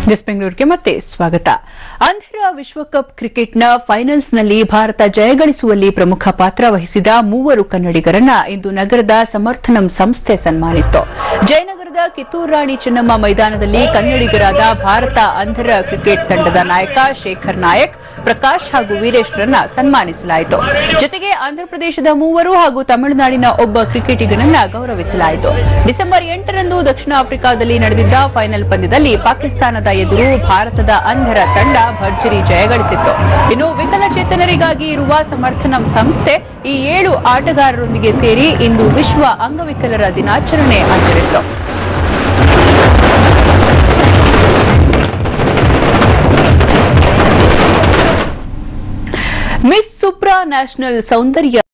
news ಬೆಂಗಳೂರಿಗೆ ಮತ್ತೆ ಸ್ವಾಗತ ಅಂಧರ ವಿಶ್ವಕಪ್ ಕ್ರಿಕೆಟ್ನ ಫೈನಲ್ಸ್ನಲ್ಲಿ ಭಾರತ ಜಯಗಳಿಸುವಲ್ಲಿ ಪ್ರಮುಖ ಪಾತ್ರ ವಹಿಸಿದ ಮೂವರು ಕನ್ನಡಿಗರನ್ನ ಇಂದು ನಗರದ ಸಮರ್ಥನಂ ಸಂಸ್ಥೆ ಸನ್ಮಾನಿಸಿತು ಜಯನಗರದ ಕಿತ್ತೂರು ರಾಣಿ ಚೆನ್ನಮ್ಮ ಮೈದಾನದಲ್ಲಿ ಕನ್ನಡಿಗರಾದ ಭಾರತ ಅಂಧರ ಕ್ರಿಕೆಟ್ ತಂಡದ ನಾಯಕ ಶೇಖರ್ ನಾಯಕ್ ಪ್ರಕಾಶ್ ಹಾಗೂ ವೀರೇಶ್ರನ್ನ ಸನ್ಮಾನಿಸಲಾಯಿತು ಜೊತೆಗೆ ಆಂಧ್ರಪ್ರದೇಶದ ಮೂವರು ಹಾಗೂ ತಮಿಳುನಾಡಿನ ಒಬ್ಬ ಕ್ರಿಕೆಟಿಗನನ್ನ ಗೌರವಿಸಲಾಯಿತು ಡಿಸೆಂಬರ್ ಎಂಟರಂದು ದಕ್ಷಿಣ ಆಫ್ರಿಕಾದಲ್ಲಿ ನಡೆದಿದ್ದ ಫೈನಲ್ ಪಂದ್ಯದಲ್ಲಿ ಪಾಕಿಸ್ತಾನದ ಎದುರು ಭಾರತದ ಅಂಧರ ತಂಡ ಭರ್ಜರಿ ಜಯಗಳಿಸಿತ್ತು ಇನ್ನು ವಿಕಲಚೇತನರಿಗಾಗಿ ಇರುವ ಸಮರ್ಥನಂ ಸಂಸ್ಥೆ ಈ ಏಳು ಆಟಗಾರರೊಂದಿಗೆ ಸೇರಿ ಇಂದು ವಿಶ್ವ ಅಂಗವಿಕಲರ ದಿನಾಚರಣೆ ಆಚರಿಸಿತು ಮಿಸ್ ಸುಪ್ರಾ ನ್ಯಾಷನಲ್ ಸೌಂದರ್ಯ